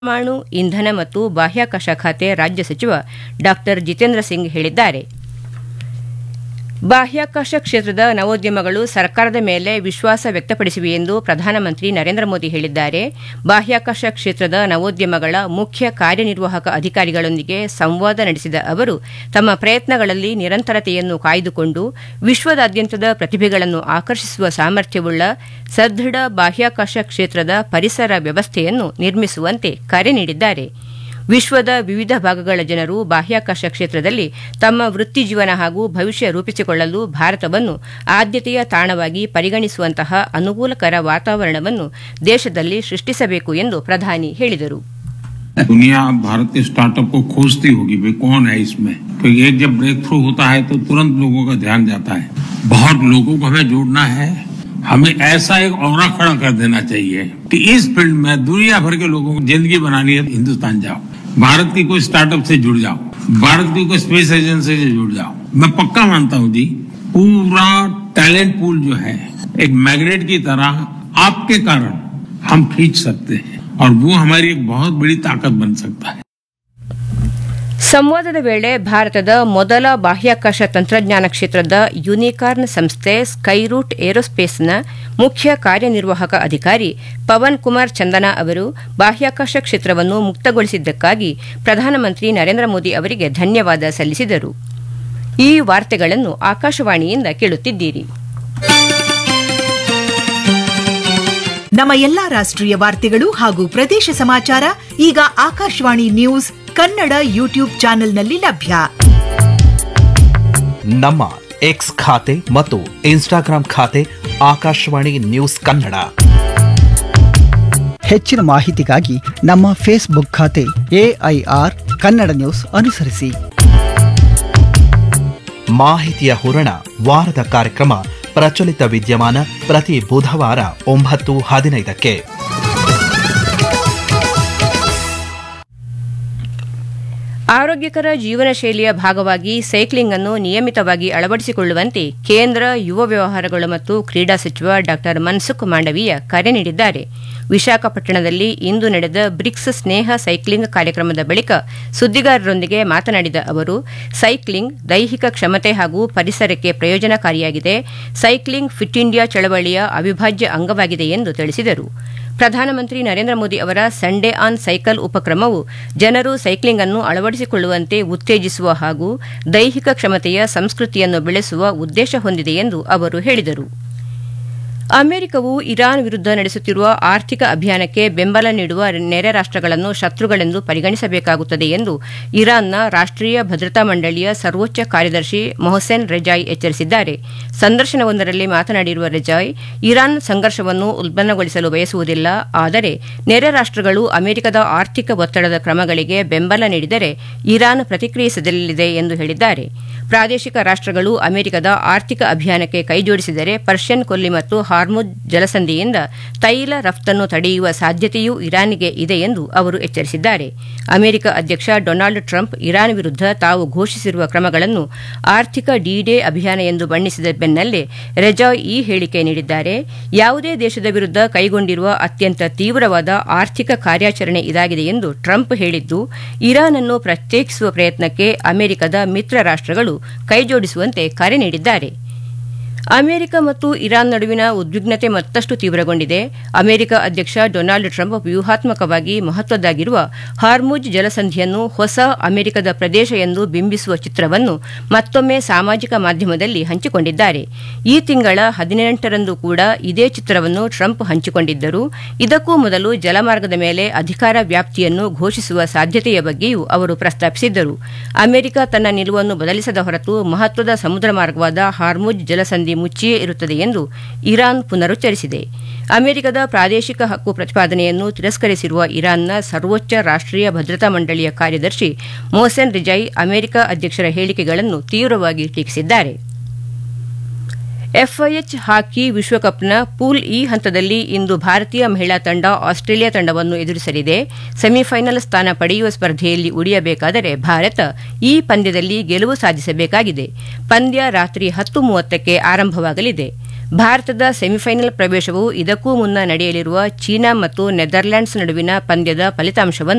ಪರಮಾಣು ಇಂಧನ ಮತ್ತು ಬಾಹ್ಯಾಕಾಶ ಖಾತೆ ರಾಜ್ಯ ಸಚಿವ ಡಾ ಜಿತೇಂದ್ರ ಸಿಂಗ್ ಹೇಳಿದ್ದಾರೆ ಬಾಹ್ಯಾಕಾಶ ಕ್ಷೇತ್ರದ ನವೋದ್ಯಮಗಳು ಸರ್ಕಾರದ ಮೇಲೆ ವಿಶ್ವಾಸ ವ್ಯಕ್ತಪಡಿಸಿವೆ ಎಂದು ಪ್ರಧಾನಮಂತ್ರಿ ನರೇಂದ್ರ ಮೋದಿ ಹೇಳಿದ್ದಾರೆ ಬಾಹ್ಯಾಕಾಶ ಕ್ಷೇತ್ರದ ನವೋದ್ಯಮಗಳ ಮುಖ್ಯ ಕಾರ್ಯನಿರ್ವಾಹಕ ಅಧಿಕಾರಿಗಳೊಂದಿಗೆ ಸಂವಾದ ನಡೆಸಿದ ಅವರು ತಮ್ಮ ಪ್ರಯತ್ನಗಳಲ್ಲಿ ನಿರಂತರತೆಯನ್ನು ಕಾಯ್ದುಕೊಂಡು ವಿಶ್ವದಾದ್ಯಂತದ ಪ್ರತಿಭೆಗಳನ್ನು ಆಕರ್ಷಿಸುವ ಸಾಮರ್ಥ್ಯವುಳ್ಳ ಸದೃಢ ಬಾಹ್ಯಾಕಾಶ ಕ್ಷೇತ್ರದ ಪರಿಸರ ವ್ಯವಸ್ಥೆಯನ್ನು ನಿರ್ಮಿಸುವಂತೆ ಕರೆ ನೀಡಿದ್ದಾರೆ ವಿಶ್ವದ ವಿವಿಧ ಭಾಗಗಳ ಜನರು ಬಾಹ್ಯಾಕಾಶ ಕ್ಷೇತ್ರದಲ್ಲಿ ತಮ್ಮ ವೃತ್ತಿ ಜೀವನ ಹಾಗೂ ಭವಿಷ್ಯ ರೂಪಿಸಿಕೊಳ್ಳಲು ಭಾರತವನ್ನು ಆದ್ಯತೆಯ ತಾಣವಾಗಿ ಪರಿಗಣಿಸುವಂತಹ ಅನುಕೂಲಕರ ವಾತಾವರಣವನ್ನು ದೇಶದಲ್ಲಿ ಸೃಷ್ಟಿಸಬೇಕು ಎಂದು ಪ್ರಧಾನಿ ಹೇಳಿದರು दुनिया भारत के स्टार्टअप को खोजती होगी वे कौन है इसमें क्योंकि एक जब ब्रेक थ्रू होता है तो तुरंत लोगों का ध्यान जाता है बहुत लोगों को हमें जोड़ना है हमें ऐसा एक और खड़ा कर देना चाहिए कि इस फील्ड में दुनिया भर के लोगों को जिंदगी बनानी है हिंदुस्तान जाओ भारत की कोई स्टार्टअप से जुड़ जाओ भारत की कोई स्पेस एजेंसी से जुड़ जाओ मैं पक्का मानता हूं जी पूरा टैलेंट पूल जो है एक मैग्नेट की तरह आपके कारण हम खींच सकते हैं और वो हमारी एक बहुत बड़ी ताकत बन सकता है ಸಂವಾದದ ವೇಳೆ ಭಾರತದ ಮೊದಲ ಬಾಹ್ಯಾಕಾಶ ತಂತ್ರಜ್ಞಾನ ಕ್ಷೇತ್ರದ ಯುನಿಕಾರ್ನ್ ಸಂಸ್ಥೆ ಸ್ಕೈರೂಟ್ ಏರೋಸ್ಪೇಸ್ನ ಮುಖ್ಯ ಕಾರ್ಯನಿರ್ವಾಹಕ ಅಧಿಕಾರಿ ಪವನ್ ಕುಮಾರ್ ಚಂದನ ಅವರು ಬಾಹ್ಯಾಕಾಶ ಕ್ಷೇತ್ರವನ್ನು ಮುಕ್ತಗೊಳಿಸಿದ್ದಕ್ಕಾಗಿ ಪ್ರಧಾನಮಂತ್ರಿ ನರೇಂದ್ರ ಮೋದಿ ಅವರಿಗೆ ಧನ್ಯವಾದ ಸಲ್ಲಿಸಿದರು ಈ ವಾರ್ತೆಗಳನ್ನು ಆಕಾಶವಾಣಿಯಿಂದ ಕೇಳುತ್ತಿದ್ದೀರಿ ನಮ್ಮ ಎಲ್ಲಾ ರಾಷ್ಟ್ರೀಯ ವಾರ್ತೆಗಳು ಹಾಗೂ ಪ್ರದೇಶ ಸಮಾಚಾರ ಈಗ ಆಕಾಶವಾಣಿ ನ್ಯೂಸ್ ಕನ್ನಡ ಯೂಟ್ಯೂಬ್ ಚಾನೆಲ್ನಲ್ಲಿ ಲಭ್ಯ ನಮ್ಮ ಎಕ್ಸ್ ಖಾತೆ ಮತ್ತು ಇನ್ಸ್ಟಾಗ್ರಾಂ ಖಾತೆ ಆಕಾಶವಾಣಿ ನ್ಯೂಸ್ ಕನ್ನಡ ಹೆಚ್ಚಿನ ಮಾಹಿತಿಗಾಗಿ ನಮ್ಮ ಫೇಸ್ಬುಕ್ ಖಾತೆ ಎಐಆರ್ ಕನ್ನಡ ನ್ಯೂಸ್ ಅನುಸರಿಸಿ ಮಾಹಿತಿಯ ಹೂರಣ ವಾರದ ಕಾರ್ಯಕ್ರಮ ಪ್ರಚಲಿತ ವಿದ್ಯಮಾನ ಪ್ರತಿ ಬುಧವಾರ ಒಂಬತ್ತು ಹದಿನೈದಕ್ಕೆ ಆರೋಗ್ಯಕರ ಜೀವನ ಶೈಲಿಯ ಭಾಗವಾಗಿ ಸೈಕ್ಲಿಂಗ್ ಅನ್ನು ನಿಯಮಿತವಾಗಿ ಅಳವಡಿಸಿಕೊಳ್ಳುವಂತೆ ಕೇಂದ್ರ ಯುವ ವ್ಯವಹಾರಗಳು ಮತ್ತು ಕ್ರೀಡಾ ಸಚಿವ ಡಾ ಮನ್ಸುಖ್ ಮಾಂಡವೀಯ ಕರೆ ನೀಡಿದ್ದಾರೆ ವಿಶಾಖಪಟ್ಟಣದಲ್ಲಿ ಇಂದು ನಡೆದ ಬ್ರಿಕ್ಸ್ ಸ್ನೇಹ ಸೈಕ್ಲಿಂಗ್ ಕಾರ್ಯಕ್ರಮದ ಬಳಿಕ ಸುದ್ದಿಗಾರರೊಂದಿಗೆ ಮಾತನಾಡಿದ ಅವರು ಸೈಕ್ಲಿಂಗ್ ದೈಹಿಕ ಕ್ಷಮತೆ ಹಾಗೂ ಪರಿಸರಕ್ಕೆ ಪ್ರಯೋಜನಕಾರಿಯಾಗಿದೆ ಸೈಕ್ಲಿಂಗ್ ಫಿಟ್ ಇಂಡಿಯಾ ಚಳವಳಿಯ ಅವಿಭಾಜ್ಯ ಅಂಗವಾಗಿದೆ ಎಂದು ತಿಳಿಸಿದರು ಪ್ರಧಾನಮಂತ್ರಿ ನರೇಂದ್ರ ಮೋದಿ ಅವರ ಸಂಡೇ ಆನ್ ಸೈಕಲ್ ಉಪಕ್ರಮವು ಜನರು ಸೈಕ್ಲಿಂಗ್ ಅನ್ನು ಅಳವಡಿಸಿಕೊಳ್ಳುವಂತೆ ಉತ್ತೇಜಿಸುವ ಹಾಗೂ ದೈಹಿಕ ಕ್ಷಮತೆಯ ಸಂಸ್ಕೃತಿಯನ್ನು ಬೆಳೆಸುವ ಉದ್ದೇಶ ಹೊಂದಿದೆ ಎಂದು ಅವರು ಹೇಳಿದರು ಅಮೆರಿಕವು ಇರಾನ್ ವಿರುದ್ಧ ನಡೆಸುತ್ತಿರುವ ಆರ್ಥಿಕ ಅಭಿಯಾನಕ್ಕೆ ಬೆಂಬಲ ನೀಡುವ ನೆರೆ ರಾಷ್ಟಗಳನ್ನು ಶತ್ರುಗಳೆಂದು ಪರಿಗಣಿಸಬೇಕಾಗುತ್ತದೆ ಎಂದು ಇರಾನ್ನ ರಾಷ್ಟೀಯ ಭದ್ರತಾ ಮಂಡಳಿಯ ಸರ್ವೋಚ್ಚ ಕಾರ್ಯದರ್ಶಿ ಮೊಹಸೆನ್ ರೆಜಾಯ್ ಎಚ್ಚರಿಸಿದ್ದಾರೆ ಸಂದರ್ಶನವೊಂದರಲ್ಲಿ ಮಾತನಾಡಿರುವ ರೆಜಾಯ್ ಇರಾನ್ ಸಂಘರ್ಷವನ್ನು ಉಲ್ಬಣಗೊಳಿಸಲು ಬಯಸುವುದಿಲ್ಲ ಆದರೆ ನೆರೆ ರಾಷ್ಟಗಳು ಅಮೆರಿಕದ ಆರ್ಥಿಕ ಒತ್ತಡದ ಕ್ರಮಗಳಿಗೆ ಬೆಂಬಲ ನೀಡಿದರೆ ಇರಾನ್ ಪ್ರತಿಕ್ರಿಯಿಸಲಿದೆ ಎಂದು ಹೇಳಿದ್ದಾರೆ ಪ್ರಾದೇಶಿಕ ರಾಷ್ಟಗಳು ಅಮೆರಿಕದ ಆರ್ಥಿಕ ಅಭಿಯಾನಕ್ಕೆ ಕೈಜೋಡಿಸಿದರೆ ಪರ್ಷಿಯನ್ ಕೊಲ್ಲಿ ಮತ್ತು ಹಾರ್ಮುಜ್ ಜಲಸಂಧಿಯಿಂದ ತೈಲ ರಫ್ತನ್ನು ತಡೆಯುವ ಸಾಧ್ಯತೆಯೂ ಇರಾನ್ಗೆ ಇದೆ ಎಂದು ಅವರು ಎಚ್ಚರಿಸಿದ್ದಾರೆ ಅಮೆರಿಕ ಅಧ್ಯಕ್ಷ ಡೊನಾಲ್ಡ್ ಟ್ರಂಪ್ ಇರಾನ್ ವಿರುದ್ಧ ತಾವು ಘೋಷಿಸಿರುವ ಕ್ರಮಗಳನ್ನು ಆರ್ಥಿಕ ಡಿ ಡೇ ಅಭಿಯಾನ ಎಂದು ಬಣ್ಣಿಸಿದ ಬೆನ್ನಲ್ಲೇ ರೆಜಾಯ್ ಈ ಹೇಳಿಕೆ ನೀಡಿದ್ದಾರೆ ಯಾವುದೇ ದೇಶದ ವಿರುದ್ಧ ಕೈಗೊಂಡಿರುವ ಅತ್ಯಂತ ತೀವ್ರವಾದ ಆರ್ಥಿಕ ಕಾರ್ಯಾಚರಣೆ ಇದಾಗಿದೆ ಎಂದು ಟ್ರಂಪ್ ಹೇಳಿದ್ದು ಇರಾನ್ ಅನ್ನು ಪ್ರತ್ಯೇಕಿಸುವ ಪ್ರಯತ್ನಕ್ಕೆ ಅಮೆರಿಕದ ಮಿತ್ರ ರಾಷ್ಟಗಳು ಕೈಜೋಡಿಸುವಂತೆ ಕರೆ ನೀಡಿದ್ದಾರೆ ಅಮೆರಿಕ ಮತ್ತು ಇರಾನ್ ನಡುವಿನ ಉದ್ವಿಗ್ನತೆ ಮತ್ತಷ್ಟು ತೀವ್ರಗೊಂಡಿದೆ ಅಮೆರಿಕ ಅಧ್ಯಕ್ಷ ಡೊನಾಲ್ಡ್ ಟ್ರಂಪ್ ವ್ಯೂಹಾತ್ಮಕವಾಗಿ ಮಹತ್ವದ್ದಾಗಿರುವ ಹಾರ್ಮುಜ್ ಜಲಸಂಧಿಯನ್ನು ಹೊಸ ಅಮೆರಿಕದ ಪ್ರದೇಶ ಎಂದು ಬಿಂಬಿಸುವ ಚಿತ್ರವನ್ನು ಮತ್ತೊಮ್ಮೆ ಸಾಮಾಜಿಕ ಮಾಧ್ಯಮದಲ್ಲಿ ಹಂಚಿಕೊಂಡಿದ್ದಾರೆ ಈ ತಿಂಗಳ ಹದಿನೆಂಟರಂದು ಕೂಡ ಇದೇ ಚಿತ್ರವನ್ನು ಟ್ರಂಪ್ ಹಂಚಿಕೊಂಡಿದ್ದರು ಇದಕ್ಕೂ ಮೊದಲು ಜಲಮಾರ್ಗದ ಮೇಲೆ ಅಧಿಕಾರ ವ್ಯಾಪ್ತಿಯನ್ನು ಘೋಷಿಸುವ ಸಾಧ್ಯತೆಯ ಬಗ್ಗೆಯೂ ಅವರು ಪ್ರಸ್ತಾಪಿಸಿದ್ದರು ಅಮೆರಿಕ ತನ್ನ ನಿಲುವನ್ನು ಬದಲಿಸದ ಹೊರತು ಮಹತ್ವದ ಸಮುದ್ರ ಮಾರ್ಗವಾದ ಹಾರ್ಮುಜ್ ಜಲಸಂಧಿ ಮುಚ್ಚಿಯೇ ಇರುತ್ತದೆ ಎಂದು ಇರಾನ್ ಪುನರುಚ್ಚರಿಸಿದೆ ಅಮೆರಿಕದ ಪ್ರಾದೇಶಿಕ ಹಕ್ಕು ಪ್ರತಿಪಾದನೆಯನ್ನು ತಿರಸ್ಕರಿಸಿರುವ ಇರಾನ್ನ ಸರ್ವೋಚ್ಚ ರಾಷ್ಟೀಯ ಭದ್ರತಾ ಮಂಡಳಿಯ ಕಾರ್ಯದರ್ಶಿ ಮೊಹಸೆನ್ ರಿಜಾಯ್ ಅಮೆರಿಕ ಅಧ್ಯಕ್ಷರ ಹೇಳಿಕೆಗಳನ್ನು ತೀವ್ರವಾಗಿ ಟೀಕಿಸಿದ್ದಾರೆ ಎಫ್ಐಎಚ್ ಹಾಕಿ ವಿಶ್ವಕಪ್ನ ಪೂಲ್ ಇ ಹಂತದಲ್ಲಿ ಇಂದು ಭಾರತೀಯ ಮಹಿಳಾ ತಂಡ ಆಸ್ಟ್ರೇಲಿಯಾ ತಂಡವನ್ನು ಎದುರಿಸಲಿದೆ ಸೆಮಿಫೈನಲ್ ಸ್ಥಾನ ಪಡೆಯುವ ಸ್ಪರ್ಧೆಯಲ್ಲಿ ಉಳಿಯಬೇಕಾದರೆ ಭಾರತ ಈ ಪಂದ್ಯದಲ್ಲಿ ಗೆಲುವು ಸಾಧಿಸಬೇಕಾಗಿದೆ ಪಂದ್ಯ ರಾತ್ರಿ ಹತ್ತು ಮೂವತ್ತಕ್ಕೆ ಆರಂಭವಾಗಲಿದೆ ಭಾರತದ ಸೆಮಿಫೈನಲ್ ಪ್ರವೇಶವು ಇದಕ್ಕೂ ಮುನ್ನ ನಡೆಯಲಿರುವ ಚೀನಾ ಮತ್ತು ನೆದರ್ಲ್ಯಾಂಡ್ಸ್ ನಡುವಿನ ಪಂದ್ಯದ ಫಲಿತಾಂಶವನ್ನು